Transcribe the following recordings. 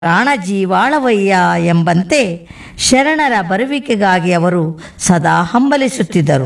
ಪ್ರಾಣ ಜೀವಾಳವಯ್ಯ ಎಂಬಂತೆ ಶರಣರ ಬರುವಿಕೆಗಾಗಿ ಅವರು ಸದಾ ಹಂಬಲಿಸುತ್ತಿದ್ದರು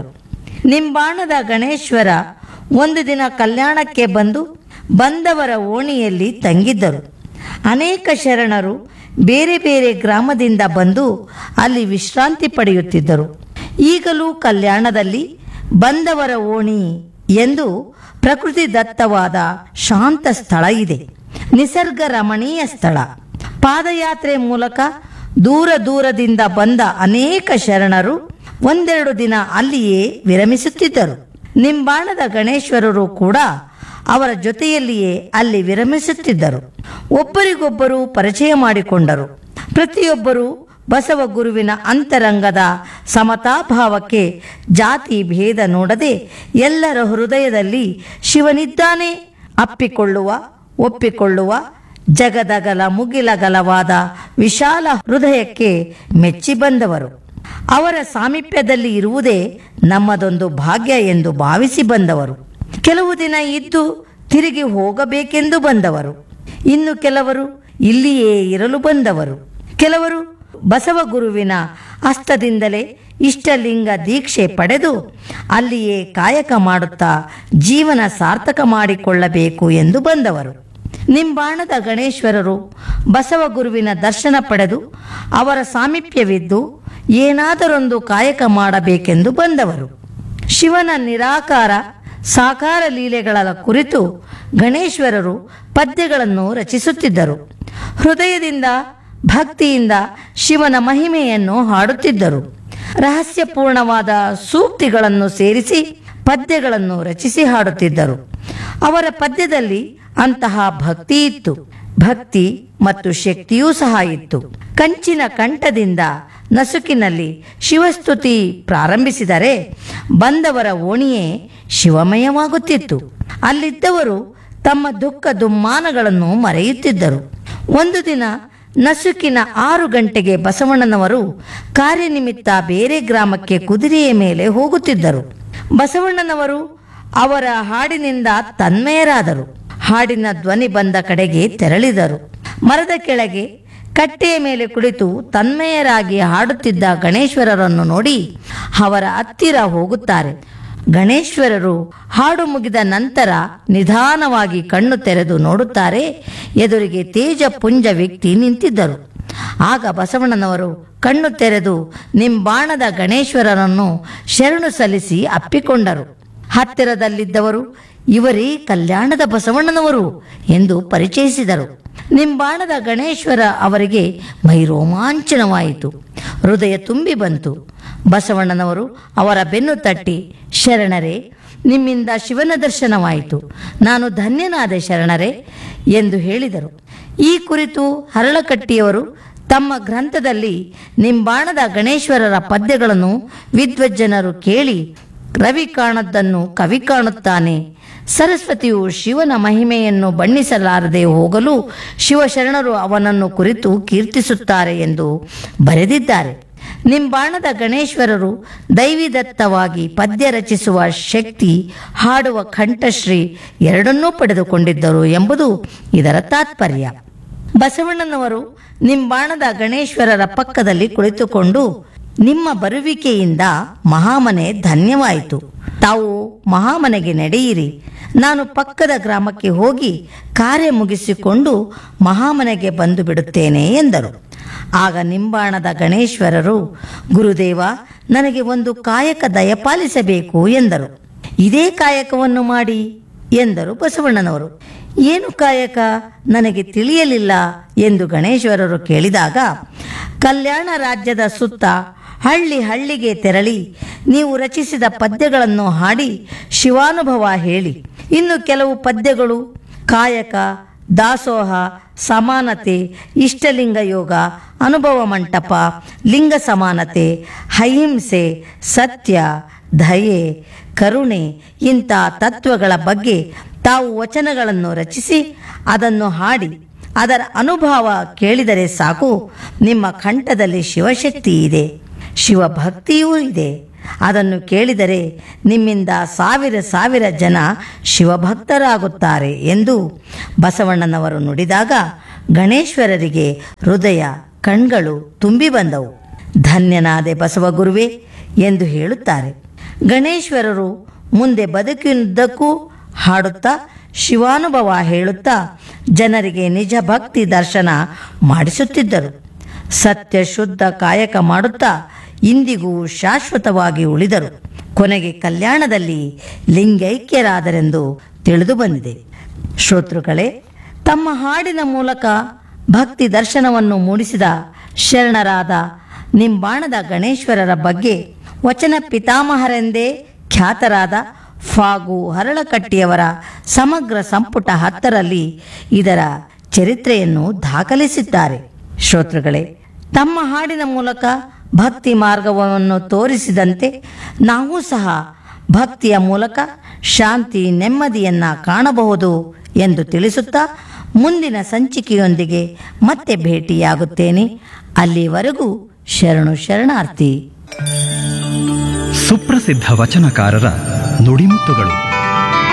ನಿಂಬಾಣದ ಗಣೇಶ್ವರ ಒಂದು ದಿನ ಕಲ್ಯಾಣಕ್ಕೆ ಬಂದು ಬಂದವರ ಓಣಿಯಲ್ಲಿ ತಂಗಿದ್ದರು ಅನೇಕ ಶರಣರು ಬೇರೆ ಬೇರೆ ಗ್ರಾಮದಿಂದ ಬಂದು ಅಲ್ಲಿ ವಿಶ್ರಾಂತಿ ಪಡೆಯುತ್ತಿದ್ದರು ಈಗಲೂ ಕಲ್ಯಾಣದಲ್ಲಿ ಬಂದವರ ಓಣಿ ಎಂದು ಪ್ರಕೃತಿ ದತ್ತವಾದ ಶಾಂತ ಸ್ಥಳ ಇದೆ ನಿಸರ್ಗ ರಮಣೀಯ ಸ್ಥಳ ಪಾದಯಾತ್ರೆ ಮೂಲಕ ದೂರ ದೂರದಿಂದ ಬಂದ ಅನೇಕ ಶರಣರು ಒಂದೆರಡು ದಿನ ಅಲ್ಲಿಯೇ ವಿರಮಿಸುತ್ತಿದ್ದರು ನಿಂಬಾಣದ ಗಣೇಶ್ವರರು ಕೂಡ ಅವರ ಜೊತೆಯಲ್ಲಿಯೇ ಅಲ್ಲಿ ವಿರಮಿಸುತ್ತಿದ್ದರು ಒಬ್ಬರಿಗೊಬ್ಬರು ಪರಿಚಯ ಮಾಡಿಕೊಂಡರು ಪ್ರತಿಯೊಬ್ಬರು ಬಸವ ಗುರುವಿನ ಅಂತರಂಗದ ಸಮತಾಭಾವಕ್ಕೆ ಜಾತಿ ಭೇದ ನೋಡದೆ ಎಲ್ಲರ ಹೃದಯದಲ್ಲಿ ಶಿವನಿದ್ದಾನೆ ಅಪ್ಪಿಕೊಳ್ಳುವ ಒಪ್ಪಿಕೊಳ್ಳುವ ಜಗದಗಲ ಮುಗಿಲಗಲವಾದ ವಿಶಾಲ ಹೃದಯಕ್ಕೆ ಮೆಚ್ಚಿ ಬಂದವರು ಅವರ ಸಾಮೀಪ್ಯದಲ್ಲಿ ಇರುವುದೇ ನಮ್ಮದೊಂದು ಭಾಗ್ಯ ಎಂದು ಭಾವಿಸಿ ಬಂದವರು ಕೆಲವು ದಿನ ಇದ್ದು ತಿರುಗಿ ಹೋಗಬೇಕೆಂದು ಬಂದವರು ಇನ್ನು ಕೆಲವರು ಇಲ್ಲಿಯೇ ಇರಲು ಬಂದವರು ಕೆಲವರು ಬಸವ ಗುರುವಿನ ಹಸ್ತದಿಂದಲೇ ಇಷ್ಟಲಿಂಗ ದೀಕ್ಷೆ ಪಡೆದು ಅಲ್ಲಿಯೇ ಕಾಯಕ ಮಾಡುತ್ತಾ ಜೀವನ ಸಾರ್ಥಕ ಮಾಡಿಕೊಳ್ಳಬೇಕು ಎಂದು ಬಂದವರು ನಿಂಬಾಣದ ಗಣೇಶ್ವರರು ಬಸವ ಗುರುವಿನ ದರ್ಶನ ಪಡೆದು ಅವರ ಸಾಮೀಪ್ಯವಿದ್ದು ಏನಾದರೊಂದು ಕಾಯಕ ಮಾಡಬೇಕೆಂದು ಬಂದವರು ಶಿವನ ನಿರಾಕಾರ ಸಾಕಾರ ಲೀಲೆಗಳ ಕುರಿತು ಗಣೇಶ್ವರರು ಪದ್ಯಗಳನ್ನು ರಚಿಸುತ್ತಿದ್ದರು ಹೃದಯದಿಂದ ಭಕ್ತಿಯಿಂದ ಶಿವನ ಮಹಿಮೆಯನ್ನು ಹಾಡುತ್ತಿದ್ದರು ರಹಸ್ಯಪೂರ್ಣವಾದ ಸೂಕ್ತಿಗಳನ್ನು ಸೇರಿಸಿ ಪದ್ಯಗಳನ್ನು ರಚಿಸಿ ಹಾಡುತ್ತಿದ್ದರು ಅವರ ಪದ್ಯದಲ್ಲಿ ಅಂತಹ ಭಕ್ತಿ ಇತ್ತು ಭಕ್ತಿ ಮತ್ತು ಶಕ್ತಿಯೂ ಸಹ ಇತ್ತು ಕಂಚಿನ ಕಂಠದಿಂದ ನಸುಕಿನಲ್ಲಿ ಶಿವಸ್ತುತಿ ಪ್ರಾರಂಭಿಸಿದರೆ ಬಂದವರ ಓಣಿಯೇ ಶಿವಮಯವಾಗುತ್ತಿತ್ತು ಅಲ್ಲಿದ್ದವರು ತಮ್ಮ ದುಃಖ ದುಮ್ಮಾನಗಳನ್ನು ಮರೆಯುತ್ತಿದ್ದರು ಒಂದು ದಿನ ನಸುಕಿನ ಆರು ಗಂಟೆಗೆ ಬಸವಣ್ಣನವರು ಕಾರ್ಯನಿಮಿತ್ತ ಬೇರೆ ಗ್ರಾಮಕ್ಕೆ ಕುದುರೆಯ ಮೇಲೆ ಹೋಗುತ್ತಿದ್ದರು ಬಸವಣ್ಣನವರು ಅವರ ಹಾಡಿನಿಂದ ತನ್ಮಯರಾದರು ಹಾಡಿನ ಧ್ವನಿ ಬಂದ ಕಡೆಗೆ ತೆರಳಿದರು ಮರದ ಕೆಳಗೆ ಕಟ್ಟೆಯ ಮೇಲೆ ಕುಳಿತು ತನ್ಮಯರಾಗಿ ಹಾಡುತ್ತಿದ್ದ ಗಣೇಶ್ವರರನ್ನು ನೋಡಿ ಅವರ ಹತ್ತಿರ ಹೋಗುತ್ತಾರೆ ಗಣೇಶ್ವರರು ಹಾಡು ಮುಗಿದ ನಂತರ ನಿಧಾನವಾಗಿ ಕಣ್ಣು ತೆರೆದು ನೋಡುತ್ತಾರೆ ಎದುರಿಗೆ ತೇಜ ಪುಂಜ ವ್ಯಕ್ತಿ ನಿಂತಿದ್ದರು ಆಗ ಬಸವಣ್ಣನವರು ಕಣ್ಣು ತೆರೆದು ನಿಂಬಾಣದ ಗಣೇಶ್ವರರನ್ನು ಶರಣು ಸಲ್ಲಿಸಿ ಅಪ್ಪಿಕೊಂಡರು ಹತ್ತಿರದಲ್ಲಿದ್ದವರು ಇವರೇ ಕಲ್ಯಾಣದ ಬಸವಣ್ಣನವರು ಎಂದು ಪರಿಚಯಿಸಿದರು ನಿಂಬಾಣದ ಗಣೇಶ್ವರ ಅವರಿಗೆ ಮೈ ರೋಮಾಂಚನವಾಯಿತು ಹೃದಯ ತುಂಬಿ ಬಂತು ಬಸವಣ್ಣನವರು ಅವರ ಬೆನ್ನು ತಟ್ಟಿ ಶರಣರೇ ನಿಮ್ಮಿಂದ ಶಿವನ ದರ್ಶನವಾಯಿತು ನಾನು ಧನ್ಯನಾದೆ ಶರಣರೇ ಎಂದು ಹೇಳಿದರು ಈ ಕುರಿತು ಹರಳಕಟ್ಟಿಯವರು ತಮ್ಮ ಗ್ರಂಥದಲ್ಲಿ ನಿಂಬಾಣದ ಗಣೇಶ್ವರರ ಪದ್ಯಗಳನ್ನು ವಿದ್ವಜ್ಜನರು ಕೇಳಿ ರವಿ ಕಾಣದ್ದನ್ನು ಕವಿ ಕಾಣುತ್ತಾನೆ ಸರಸ್ವತಿಯು ಶಿವನ ಮಹಿಮೆಯನ್ನು ಬಣ್ಣಿಸಲಾರದೆ ಹೋಗಲು ಶಿವಶರಣರು ಅವನನ್ನು ಕುರಿತು ಕೀರ್ತಿಸುತ್ತಾರೆ ಎಂದು ಬರೆದಿದ್ದಾರೆ ನಿಂಬಾಣದ ಗಣೇಶ್ವರರು ದೈವಿದತ್ತವಾಗಿ ಪದ್ಯ ರಚಿಸುವ ಶಕ್ತಿ ಹಾಡುವ ಕಂಠಶ್ರೀ ಎರಡನ್ನೂ ಪಡೆದುಕೊಂಡಿದ್ದರು ಎಂಬುದು ಇದರ ತಾತ್ಪರ್ಯ ಬಸವಣ್ಣನವರು ನಿಂಬಾಣದ ಗಣೇಶ್ವರರ ಪಕ್ಕದಲ್ಲಿ ಕುಳಿತುಕೊಂಡು ನಿಮ್ಮ ಬರುವಿಕೆಯಿಂದ ಮಹಾಮನೆ ಧನ್ಯವಾಯಿತು ತಾವು ಮಹಾಮನೆಗೆ ನಡೆಯಿರಿ ನಾನು ಪಕ್ಕದ ಗ್ರಾಮಕ್ಕೆ ಹೋಗಿ ಕಾರ್ಯ ಮುಗಿಸಿಕೊಂಡು ಮಹಾಮನೆಗೆ ಬಂದು ಬಿಡುತ್ತೇನೆ ಎಂದರು ಆಗ ನಿಂಬಾಣದ ಗಣೇಶ್ವರರು ಗುರುದೇವ ನನಗೆ ಒಂದು ಕಾಯಕ ದಯಪಾಲಿಸಬೇಕು ಎಂದರು ಇದೇ ಕಾಯಕವನ್ನು ಮಾಡಿ ಎಂದರು ಬಸವಣ್ಣನವರು ಏನು ಕಾಯಕ ನನಗೆ ತಿಳಿಯಲಿಲ್ಲ ಎಂದು ಗಣೇಶ್ವರರು ಕೇಳಿದಾಗ ಕಲ್ಯಾಣ ರಾಜ್ಯದ ಸುತ್ತ ಹಳ್ಳಿ ಹಳ್ಳಿಗೆ ತೆರಳಿ ನೀವು ರಚಿಸಿದ ಪದ್ಯಗಳನ್ನು ಹಾಡಿ ಶಿವಾನುಭವ ಹೇಳಿ ಇನ್ನು ಕೆಲವು ಪದ್ಯಗಳು ಕಾಯಕ ದಾಸೋಹ ಸಮಾನತೆ ಇಷ್ಟಲಿಂಗ ಯೋಗ ಅನುಭವ ಮಂಟಪ ಲಿಂಗ ಸಮಾನತೆ ಅಹಿಂಸೆ ಸತ್ಯ ದಯೆ ಕರುಣೆ ಇಂಥ ತತ್ವಗಳ ಬಗ್ಗೆ ತಾವು ವಚನಗಳನ್ನು ರಚಿಸಿ ಅದನ್ನು ಹಾಡಿ ಅದರ ಅನುಭವ ಕೇಳಿದರೆ ಸಾಕು ನಿಮ್ಮ ಕಂಠದಲ್ಲಿ ಶಿವಶಕ್ತಿ ಇದೆ ಶಿವಭಕ್ತಿಯೂ ಇದೆ ಅದನ್ನು ಕೇಳಿದರೆ ನಿಮ್ಮಿಂದ ಸಾವಿರ ಸಾವಿರ ಜನ ಶಿವಭಕ್ತರಾಗುತ್ತಾರೆ ಎಂದು ಬಸವಣ್ಣನವರು ನುಡಿದಾಗ ಗಣೇಶ್ವರರಿಗೆ ಹೃದಯ ಕಣ್ಗಳು ತುಂಬಿ ಬಂದವು ಧನ್ಯನಾದೆ ಬಸವ ಗುರುವೇ ಎಂದು ಹೇಳುತ್ತಾರೆ ಗಣೇಶ್ವರರು ಮುಂದೆ ಬದುಕಿನುದ್ದಕ್ಕೂ ಹಾಡುತ್ತಾ ಶಿವಾನುಭವ ಹೇಳುತ್ತಾ ಜನರಿಗೆ ನಿಜ ಭಕ್ತಿ ದರ್ಶನ ಮಾಡಿಸುತ್ತಿದ್ದರು ಸತ್ಯ ಶುದ್ಧ ಕಾಯಕ ಮಾಡುತ್ತಾ ಇಂದಿಗೂ ಶಾಶ್ವತವಾಗಿ ಉಳಿದರು ಕೊನೆಗೆ ಕಲ್ಯಾಣದಲ್ಲಿ ಲಿಂಗೈಕ್ಯರಾದರೆಂದು ತಿಳಿದು ಬಂದಿದೆ ಶ್ರೋತೃಗಳೇ ತಮ್ಮ ಹಾಡಿನ ಮೂಲಕ ಭಕ್ತಿ ದರ್ಶನವನ್ನು ಮೂಡಿಸಿದ ಶರಣರಾದ ನಿಂಬಾಣದ ಗಣೇಶ್ವರರ ಬಗ್ಗೆ ವಚನ ಪಿತಾಮಹರೆಂದೇ ಖ್ಯಾತರಾದ ಫಾಗು ಹರಳಕಟ್ಟಿಯವರ ಸಮಗ್ರ ಸಂಪುಟ ಹತ್ತರಲ್ಲಿ ಇದರ ಚರಿತ್ರೆಯನ್ನು ದಾಖಲಿಸಿದ್ದಾರೆ ಶ್ರೋತೃಗಳೇ ತಮ್ಮ ಹಾಡಿನ ಮೂಲಕ ಭಕ್ತಿ ಮಾರ್ಗವನ್ನು ತೋರಿಸಿದಂತೆ ನಾವು ಸಹ ಭಕ್ತಿಯ ಮೂಲಕ ಶಾಂತಿ ನೆಮ್ಮದಿಯನ್ನ ಕಾಣಬಹುದು ಎಂದು ತಿಳಿಸುತ್ತಾ ಮುಂದಿನ ಸಂಚಿಕೆಯೊಂದಿಗೆ ಮತ್ತೆ ಭೇಟಿಯಾಗುತ್ತೇನೆ ಅಲ್ಲಿವರೆಗೂ ಶರಣು ಶರಣಾರ್ಥಿ ಸುಪ್ರಸಿದ್ಧ ವಚನಕಾರರ ನುಡಿಮುತ್ತುಗಳು